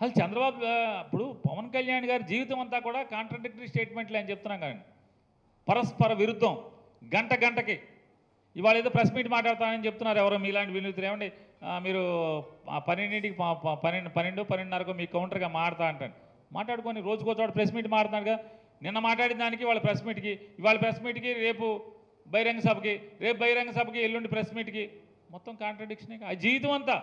అసలు చంద్రబాబు ఆ, ఇప్పుడు పవన్ కళ్యాణ్ గారి జీవితం అంతా కూడా కాంట్రడిక్టరీ స్టేట్మెంట్లు అని చెప్తున్నాం కానీ పరస్పర విరుద్ధం గంట గంటకి ఇవాళ ఏదో ప్రెస్ మీట్ మాట్లాడతానని చెప్తున్నారు ఎవరో మీలాంటి వినూతులు ఏమండి ఆ, మీరు ఆ పన్నెండింటికి ప- ప- పన్నెండు పన్నెండు పన్నెండున్నరకు మీ కౌంటర్గా మాడతా అంటాను మాట్లాడుకొని రోజుకో చోట ప్రెస్ మీట్ మాట్లాడుతున్నాడుగా నిన్న మాట్లాడిన దానికి వాళ్ళ ప్రెస్ మీట్కి ఇవాళ ప్రెస్ మీట్కి రేపు బహిరంగ సభకి రేపు బహిరంగ సభకి ఎల్లుండి ప్రెస్ మీట్కి మొత్తం కాంట్రడిక్షనే ఆ జీవితం అంతా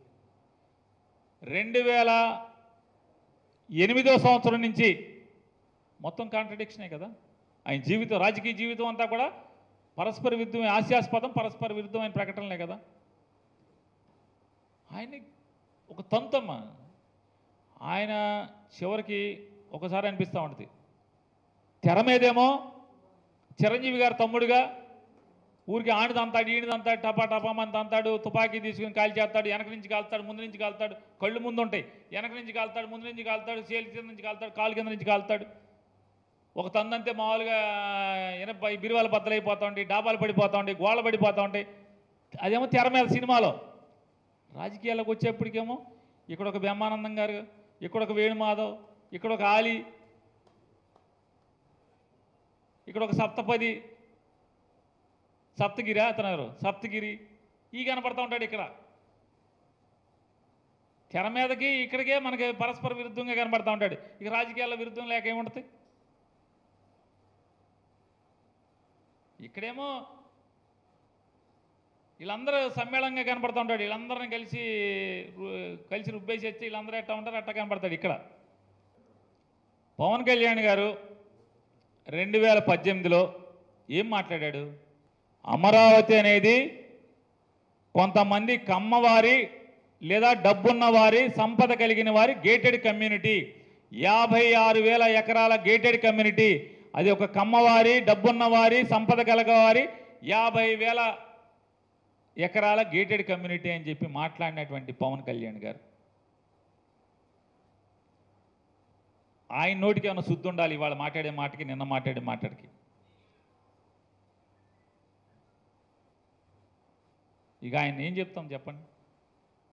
రెండు వేల ఎనిమిదో సంవత్సరం నుంచి మొత్తం కాంట్రడిక్షనే కదా ఆయన జీవితం రాజకీయ జీవితం అంతా కూడా పరస్పర విరుద్ధం హాస్యాస్పదం పరస్పర విరుద్ధమైన ప్రకటనలే కదా ఆయన ఒక తంతమ్మ ఆయన చివరికి ఒకసారి అనిపిస్తూ ఉంటుంది తెర మీదేమో చిరంజీవి గారు తమ్ముడుగా ఊరికి ఆడిది అంతాడు ఈడిది అంతాడు టపా టపా మంది అంతాడు తుపాకీ తీసుకుని కాల్ చేస్తాడు వెనక నుంచి కాలుతాడు ముందు నుంచి కాలుతాడు కళ్ళు ముందు ఉంటాయి వెనక నుంచి కాలుతాడు ముందు నుంచి కాలుతాడు చేతి కింద నుంచి కాలుతాడు కాలు కింద నుంచి కాలుతాడు ఒక తందంతే మామూలుగా ఎనభై బిరువాలు బద్దలైపోతూ ఉంటాయి డాబాలు పడిపోతూ ఉంటాయి గోళ్ళ పడిపోతూ ఉంటాయి అదేమో తెర మీద సినిమాలో రాజకీయాలకు వచ్చేప్పటికేమో ఇక్కడ ఒక బ్రహ్మానందం గారు ఇక్కడ ఒక వేణుమాధవ్ ఇక్కడ ఒక ఆలి ఇక్కడ ఒక సప్తపది సప్తగిరి అతను ఎవరు? సప్తగిరి ఈ కనపడతా ఉంటాడు ఇక్కడ తెర మీదకి ఇక్కడికే మనకి పరస్పర విరుద్ధంగా కనపడతా ఉంటాడు ఇక రాజకీయాల్లో విరుద్ధం లేక ఏముంటుంది ఇక్కడేమో వీళ్ళందరూ సమ్మేళనంగా కనపడుతూ ఉంటాడు వీళ్ళందరిని కలిసి రు- కలిసి రుబ్బేసి వచ్చి వీళ్ళందరూ ఎట్టా ఉంటారు అట్టా కనపడతాడు ఇక్కడ పవన్ కళ్యాణ్ గారు రెండు వేల పద్దెనిమిదిలో ఏం మాట్లాడాడు అమరావతి అనేది కొంతమంది కమ్మవారి లేదా డబ్బున్న వారి సంపద కలిగిన వారి గేటెడ్ కమ్యూనిటీ యాభై ఆరు వేల ఎకరాల గేటెడ్ కమ్యూనిటీ అది ఒక కమ్మవారి డబ్బున్న వారి సంపద కలగవారి యాభై వేల ఎకరాల గేటెడ్ కమ్యూనిటీ అని చెప్పి మాట్లాడినటువంటి పవన్ కళ్యాణ్ గారు ఆయన నోటికి ఏమైనా శుద్ధి ఉండాలి ఇవాళ మాట్లాడే మాటకి నిన్న మాట్లాడే మాటకి ఇక ఆయన ఏం చెప్తాం చెప్పండి